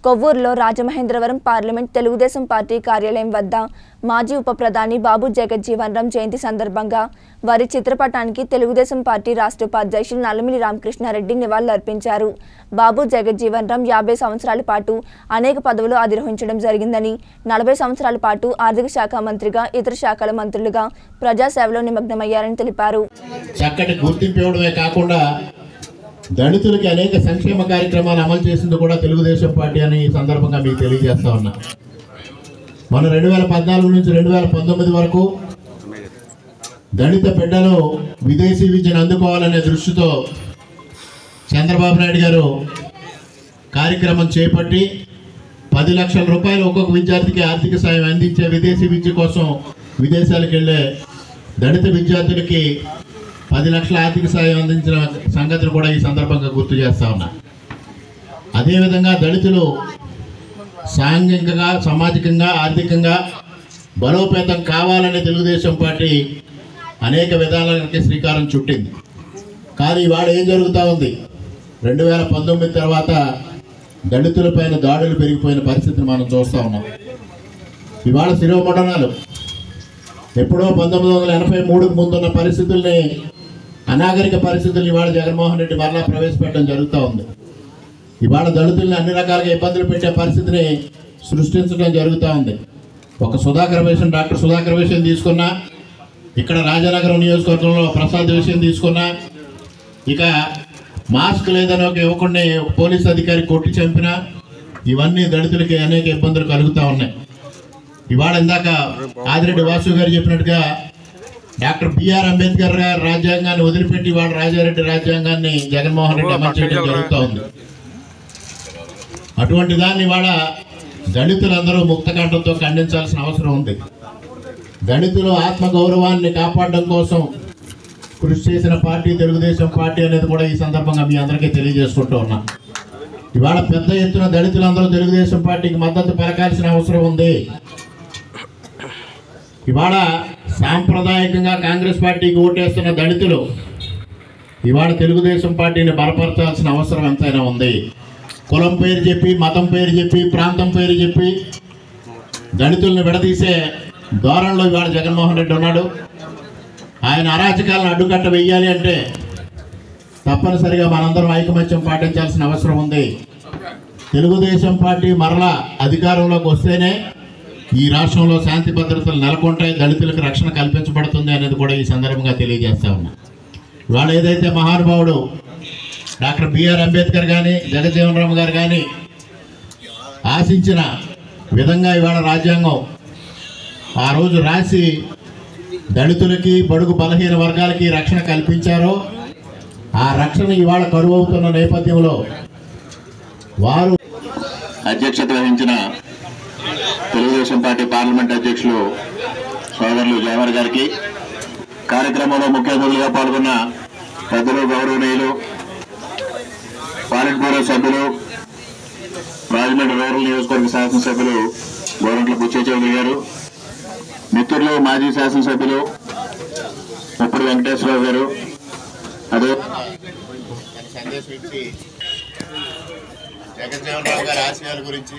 కొవ్వూరులో Rajamahendravaram parliament Telugu Desam party కార్యాలయం వద్ద మాజీ ఉప ప్రధాని బాబు జగజ్జీవన్ రామ్ జయంతి సందర్భంగా వారి చిత్రపటానికి తెలుగుదేశం పార్టీ రాష్ట్ర ఉపాధ్యక్షులు నల్లమిలి రామకృష్ణారెడ్డి నివాళులర్పించారు బాబు జగజ్జీవన్ రామ్ యాభై సంవత్సరాల పాటు అనేక పదవులు అధిరోహించడం జరిగిందని నలభై సంవత్సరాల పాటు ఆర్థిక శాఖ మంత్రిగా ఇతర శాఖల మంత్రులుగా ప్రజాసేవలో నిమగ్నమయ్యారని తెలిపారు చక్కటి గుర్తింపు ఇవ్వడమే కాకుండా దళితులకి అనేక సంక్షేమ కార్యక్రమాలు అమలు చేసింది కూడా తెలుగుదేశం పార్టీ అని ఈ సందర్భంగా మీకు తెలియజేస్తా ఉన్నా మన రెండు వేల పద్నాలుగు నుంచి రెండు వేల పంతొమ్మిది వరకు దళిత బిడ్డలు విదేశీ విద్యను అందుకోవాలనే దృష్టితో చంద్రబాబు నాయుడు గారు కార్యక్రమం చేపట్టి పది లక్షల రూపాయలు ఒక్కొక్క విద్యార్థికి ఆర్థిక సాయం అందించే విదేశీ విద్య కోసం విదేశాలకు వెళ్ళే దళిత విద్యార్థులకి పది లక్షల ఆర్థిక సాయం అందించిన సంగతిని కూడా ఈ సందర్భంగా గుర్తు చేస్తా ఉన్నా అదేవిధంగా దళితులు సాంఘికంగా సామాజికంగా ఆర్థికంగా బలోపేతం కావాలని తెలుగుదేశం పార్టీ అనేక విధాలకి శ్రీకారం చుట్టింది కానీ ఇవాళ ఏం జరుగుతూ ఉంది రెండు వేల పంతొమ్మిది తర్వాత దళితులపైన దాడులు పెరిగిపోయిన పరిస్థితిని మనం చూస్తూ ఉన్నాం ఇవాళ శిరోమండనాలు ఎప్పుడో పంతొమ్మిది వందల ఎనభై మూడుకు ముందున్న పరిస్థితుల్ని అనాగరిక పరిస్థితుల్ని ఇవాళ జగన్మోహన్ రెడ్డి మరలా ప్రవేశపెట్టడం జరుగుతూ ఉంది ఇవాళ దళితుల్ని అన్ని రకాలుగా ఇబ్బందులు పెట్టే పరిస్థితిని సృష్టించడం జరుగుతూ ఉంది ఒక సుధాకర్ విషయం డాక్టర్ సుధాకర్ విషయం తీసుకున్నా ఇక్కడ రాజానగరం నియోజకవర్గంలో ప్రసాద్ విషయం తీసుకున్నా ఇక మాస్క్ లేదని ఒక యువకుడిని ఒక పోలీస్ అధికారి కొట్టి చంపినా ఇవన్నీ దళితులకి అనేక ఇబ్బందులు కలుగుతూ ఉన్నాయి ఇవాళ ఇందాక ఆదిరెడ్డి వాసు గారు చెప్పినట్టుగా డాక్టర్ బిఆర్ అంబేద్కర్ గారు రాజ్యాంగాన్ని వదిలిపెట్టి వాళ్ళ రాజారెడ్డి రాజ్యాంగాన్ని జగన్మోహన్ రెడ్డి అమలు చేయడం జరుగుతూ ఉంది అటువంటి దాన్ని ఇవాళ దళితులందరూ ముక్తకంఠంతో ఖండించాల్సిన అవసరం ఉంది దళితుల ఆత్మ గౌరవాన్ని కాపాడడం కోసం కృషి చేసిన పార్టీ తెలుగుదేశం పార్టీ అనేది కూడా ఈ సందర్భంగా మీ అందరికీ తెలియజేసుకుంటూ ఉన్నా ఇవాళ పెద్ద ఎత్తున దళితులందరూ తెలుగుదేశం పార్టీకి మద్దతు పలకాల్సిన అవసరం ఉంది ఇవాళ సాంప్రదాయకంగా కాంగ్రెస్ పార్టీకి ఓటేస్తున్న దళితులు ఇవాళ తెలుగుదేశం పార్టీని బలపరచాల్సిన అవసరం ఎంతైనా ఉంది కులం పేరు చెప్పి మతం పేరు చెప్పి ప్రాంతం పేరు చెప్పి దళితుల్ని విడదీసే ధోరణిలో ఇవాళ జగన్మోహన్ రెడ్డి ఉన్నాడు ఆయన అరాచకాలను అడ్డుకట్ట వెయ్యాలి అంటే తప్పనిసరిగా మనందరం ఐకమత్యం పాటించాల్సిన అవసరం ఉంది తెలుగుదేశం పార్టీ మరలా అధికారంలోకి వస్తేనే ఈ రాష్ట్రంలో శాంతి భద్రతలు నెలకొంటాయి దళితులకు రక్షణ కల్పించబడుతుంది అనేది కూడా ఈ సందర్భంగా తెలియజేస్తా ఉన్నా ఇవాళ ఏదైతే మహానుభావుడు డాక్టర్ బిఆర్ అంబేద్కర్ కానీ జగజ్జీవన్ రామ్ గారు కానీ ఆశించిన విధంగా ఇవాళ రాజ్యాంగం ఆ రోజు రాసి దళితులకి బడుగు బలహీన వర్గాలకి రక్షణ కల్పించారో ఆ రక్షణ ఇవాళ కరువు అవుతున్న నేపథ్యంలో వారు అధ్యక్షత వహించిన తెలుగుదేశం పార్టీ పార్లమెంట్ అధ్యక్షులు సోదరులు జవహర్ గారికి కార్యక్రమంలో ముఖ్య అతిథులుగా పాల్గొన్న పెద్దలు గౌరవనీయులు పాలిట్ బ్యూరో సభ్యులు రాజమండ్రి రూరల్ నియోజకవర్గ శాసనసభ్యులు గోరంట్ల బుచ్చే చౌదరి గారు మిత్రులు మాజీ శాసనసభ్యులు ముప్పుడు వెంకటేశ్వరరావు గారు అదే సందేశం ఇచ్చి జగజ్జీవన్ రామ్ గారి ఆశయాల గురించి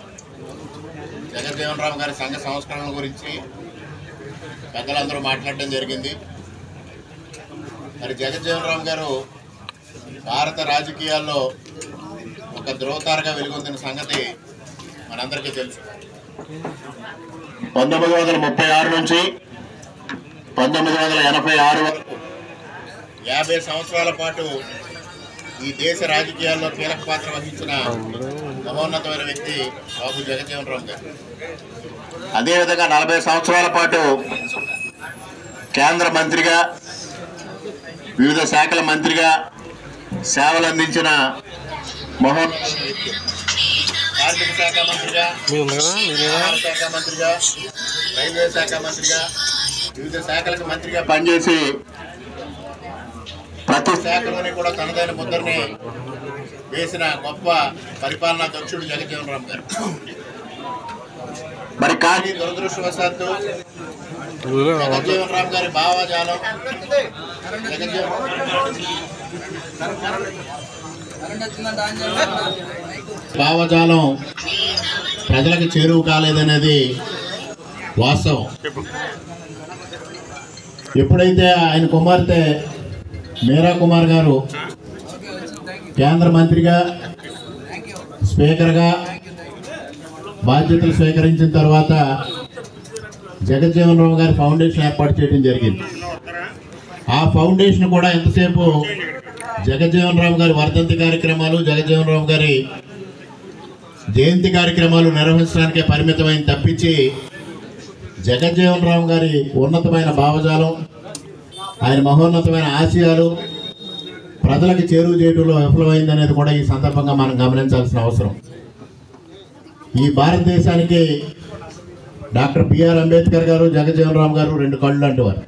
జగజ్జీవన్ రామ్ గారి సంఘ సంస్కరణల గురించి పెద్దలందరూ మాట్లాడడం జరిగింది మరి జగజ్జీవన్ రామ్ గారు భారత రాజకీయాల్లో ఒక ధ్రువతారగా వెలుగొందిన సంగతి మనందరికీ తెలుసు పంతొమ్మిది వందల ముప్పై ఆరు నుంచి పంతొమ్మిది వందల ఎనభై ఆరు వరకు యాభై సంవత్సరాల పాటు ఈ దేశ రాజకీయాల్లో కీలక పాత్ర వహించిన మహోన్నతమైన వ్యక్తి బాబు జగజ్జీవన్ రామ్ గారు అదేవిధంగా నలభై సంవత్సరాల పాటు కేంద్ర మంత్రిగా వివిధ శాఖల మంత్రిగా సేవలు అందించిన మహోన్ కార్మిక శాఖ మంత్రిగా ఆహార శాఖ మంత్రిగా రైల్వే శాఖ మంత్రిగా వివిధ శాఖలకు మంత్రిగా పనిచేసి ప్రతి శాఖలోని కూడా తనదైన ముద్రని వేసిన గొప్ప పరిపాలనా దక్షుడు జగజ్జీవన్ రామ్ గారు మరి కానీ కానీ దురదృష్టవశాత్తు జగజ్జీవన్ రామ్ గారి భావజాలం జగజ్జీవన్ భావజాలం ప్రజలకు చేరువు కాలేదనేది వాస్తవం ఎప్పుడైతే ఆయన కుమార్తె మీరా కుమార్ గారు కేంద్ర మంత్రిగా స్పీకర్గా బాధ్యతలు స్వీకరించిన తర్వాత జగజ్జీవన్ రావు గారి ఫౌండేషన్ ఏర్పాటు చేయడం జరిగింది ఆ ఫౌండేషన్ కూడా ఎంతసేపు జగజ్జీవన్ రావు గారి వర్ధంతి కార్యక్రమాలు జగజ్జీవన్ రావు గారి జయంతి కార్యక్రమాలు నిర్వహించడానికే పరిమితమైన తప్పించి జగజ్జీవన్ రావు గారి ఉన్నతమైన భావజాలం ఆయన మహోన్నతమైన ఆశయాలు ప్రజలకు చేరువ చేయడంలో విఫలమైందనేది కూడా ఈ సందర్భంగా మనం గమనించాల్సిన అవసరం ఈ భారతదేశానికి డాక్టర్ బిఆర్ అంబేద్కర్ గారు జగజ్జీవన్ రామ్ గారు రెండు కళ్ళు అంటేవారు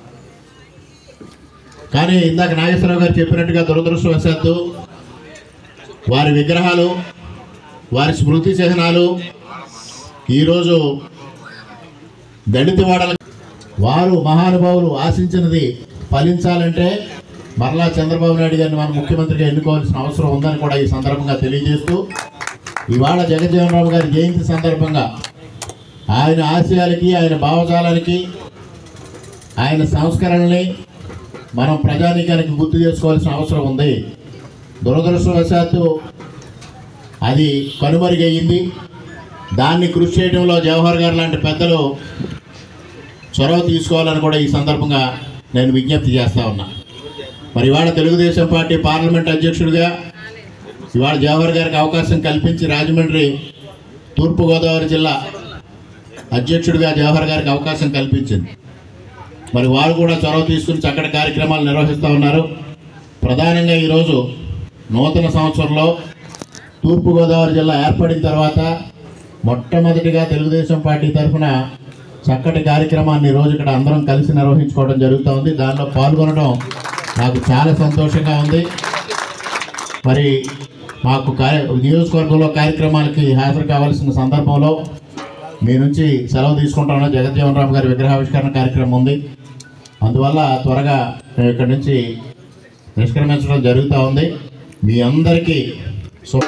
కానీ ఇందాక నాగేశ్వరరావు గారు చెప్పినట్టుగా దురదృష్టవశాత్తు వారి విగ్రహాలు వారి స్మృతి చిహ్నాలు ఈరోజు దళితవాడల వారు మహానుభావులు ఆశించినది ఫలించాలంటే మరలా చంద్రబాబు నాయుడు గారిని మనం ముఖ్యమంత్రిగా ఎన్నుకోవాల్సిన అవసరం ఉందని కూడా ఈ సందర్భంగా తెలియజేస్తూ ఇవాళ జగజ్జీవన్ రావు గారి జయంతి సందర్భంగా ఆయన ఆశయాలకి ఆయన భావజాలానికి ఆయన సంస్కరణల్ని మనం ప్రజానీకానికి గుర్తు చేసుకోవాల్సిన అవసరం ఉంది దురదృష్టవశాత్తు అది కనుమరుగయ్యింది దాన్ని కృషి చేయడంలో జవహర్ గారు లాంటి పెద్దలు చొరవ తీసుకోవాలని కూడా ఈ సందర్భంగా నేను విజ్ఞప్తి చేస్తా ఉన్నా మరి ఇవాళ తెలుగుదేశం పార్టీ పార్లమెంట్ అధ్యక్షుడిగా ఇవాళ జవహర్ గారికి అవకాశం కల్పించి రాజమండ్రి తూర్పుగోదావరి జిల్లా అధ్యక్షుడిగా జవహర్ గారికి అవకాశం కల్పించింది మరి వారు కూడా చొరవ తీసుకుని చక్కటి కార్యక్రమాలు నిర్వహిస్తూ ఉన్నారు ప్రధానంగా ఈరోజు నూతన సంవత్సరంలో తూర్పుగోదావరి జిల్లా ఏర్పడిన తర్వాత మొట్టమొదటిగా తెలుగుదేశం పార్టీ తరఫున చక్కటి కార్యక్రమాన్ని ఈ రోజు ఇక్కడ అందరం కలిసి నిర్వహించుకోవడం జరుగుతూ ఉంది దానిలో పాల్గొనడం నాకు చాలా సంతోషంగా ఉంది మరి మాకు కార్య నియోజకవర్గంలో కార్యక్రమాలకి హాజరు కావాల్సిన సందర్భంలో మీ నుంచి సెలవు తీసుకుంటామని జగజ్జీవన్ రామ్ గారి విగ్రహావిష్కరణ కార్యక్రమం ఉంది అందువల్ల త్వరగా మేము ఇక్కడి నుంచి నిష్క్రమించడం జరుగుతూ ఉంది మీ అందరికీ సు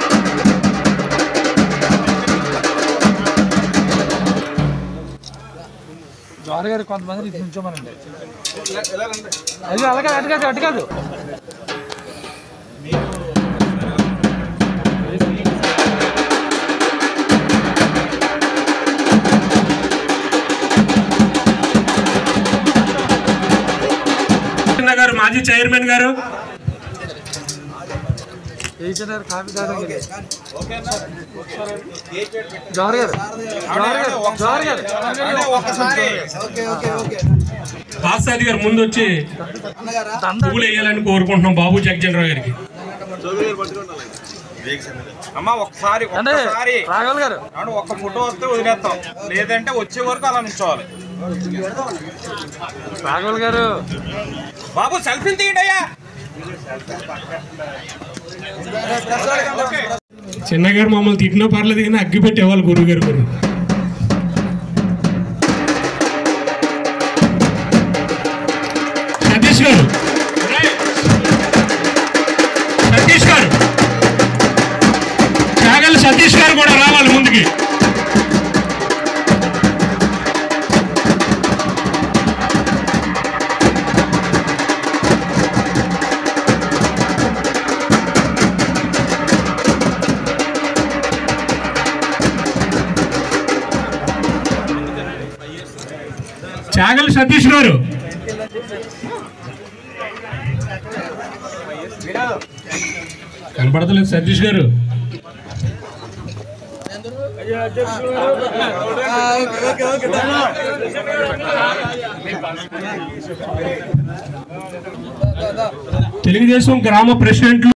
జోహర్ గారు కొంతమంది ఇటు నుంచోమనండి అది అలాగే అటు కాదు అటు కాదు కృష్ణ గారు మాజీ చైర్మన్ గారు ఏజెంట్ కాఫీ తాగండి జోహర్ గారు జోహర్ గారు జోహర్ గారు పాసాది గారు ముందు వచ్చి దండ పువ్వులు వేయాలని కోరుకుంటున్నాం బాబు జగజనరావు గారికి అమ్మా ఒక్కసారి అంటే ఒక్కసారి రాఘవల్ గారు అవును, ఒక్క ఫోటో వస్తే వదిలేస్తాం లేదంటే వచ్చే వరకు అలా నుంచోవాలి రాఘవల్ గారు బాబు సెల్ఫీలు తీయండి అయ్యా చిన్నగారు మమ్మల్ని తిట్టినా పర్లేదు కానీ అగ్గి పెట్టేవాళ్ళు గురువు గారు గురు సతీష్ గారు సతీష్ గారు చాగల్ సతీష్ గారు కూడా రావాలి ముందుకి చాగల్ సతీష్ గారు కనపడతలేదు సతీష్ గారు తెలుగుదేశం గ్రామ ప్రెసిడెంట్లు